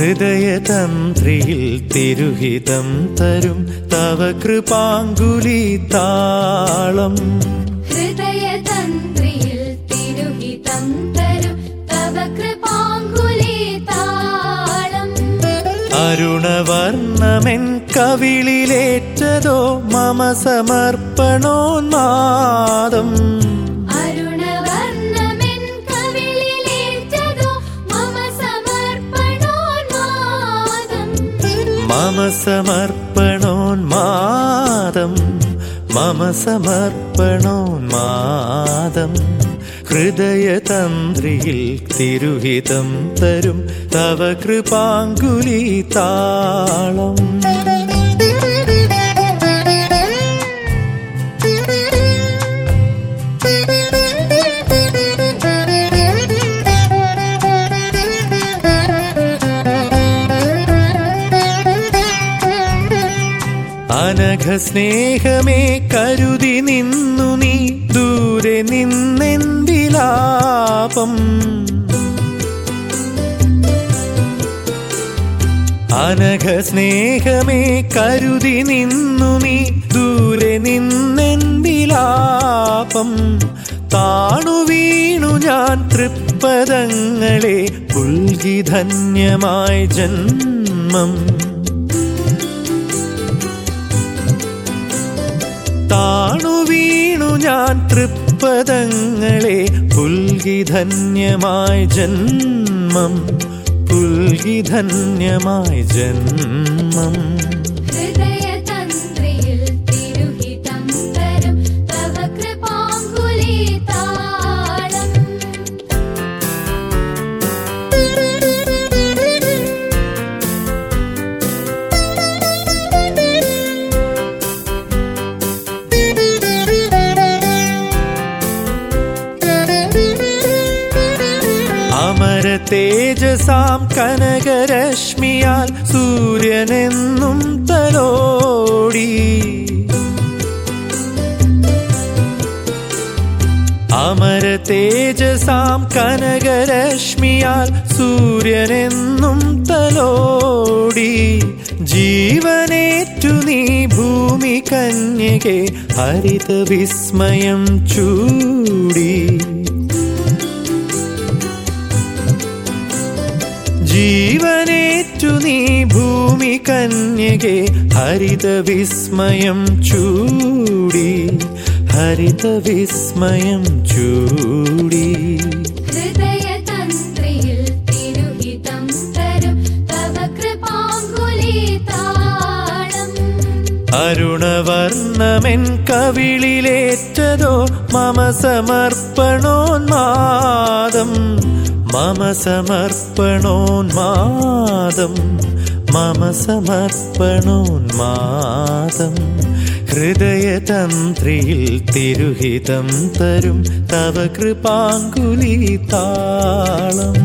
ഹൃദയതന്ത്രിയിൽ തിരുഹിതം തരും തവ കൃപാങ്കുലി താളം ഹൃദയതന്ത്രിയിൽ തിരുഹിതം തരും തവ കൃപാങ്കുലി താളം അരുണവർണ്ണമെൻ കവിളിലേറ്റതോ മമ സമർപ്പണോന്മാദം അരുണവർണ്ണമെൻ കവിളിലേറ്റതോ മമ സമർപ്പണോന്മാദം മമ സമർപ്പണോന്മാദം മമ സമർപ്പണോന്മാദം ഹൃദയതന്ത്രിയിൽ തിരുഹിതം തരും തവ കൃപാങ്കുലി താളം അനഘ സ്നേഹമേ കരുതി നിന്നു നീ ദൂരെ നിന്നെന്തിലാപം അനഘ സ്നേഹമേ കരുതി നിന്നു നീ ദൂരെ നിന്നെന്തിലാപം താണു വീണു ഞാൻ തൃപ്പദങ്ങളെ പുൽകി ധന്യമായ ജന്മം താണു വീണു ഞാൻ തൃപ്പദങ്ങളെ പുൽകി ധന്യമായ ജന്മം പുൽകി ധന്യമായ ജന്മം ഹൃദയതന്ത്രിയിൽ തിരുഹിതം തരും തവ കൃപാങ്കുലി താളം അമര തേജസാം കനകരശ്മിയാൽ സൂര്യനെന്നും തലോടി അമര തേജസാം കനകരശ്മിയാൽ സൂര്യനെന്നും തലോടി ജീവനേറ്റു നീ ഭൂമി കന്യകെ ഹരിത വിസ്മയം ചൂടി ജീവനേറ്റു നീ ഭൂമി കന്യകെ ഹരിത വിസ്മയം ചൂടി ഹരിത വിസ്മയം ചൂടി ഹൃദയതന്ത്രിയിൽ തിരുഹിതം തരും തവ കൃപാങ്കുലി താളം അരുണവർണ്ണമെൻ കവിളിലേറ്റതോ മമ സമർപ്പണോന്മാദം മമ സമർപ്പണോന്മാദം മമ സമർപ്പണോന്മാദം ഹൃദയതന്ത്രിയിൽ തിരുഹിതം തരും തവ കൃപാങ്കുലി താളം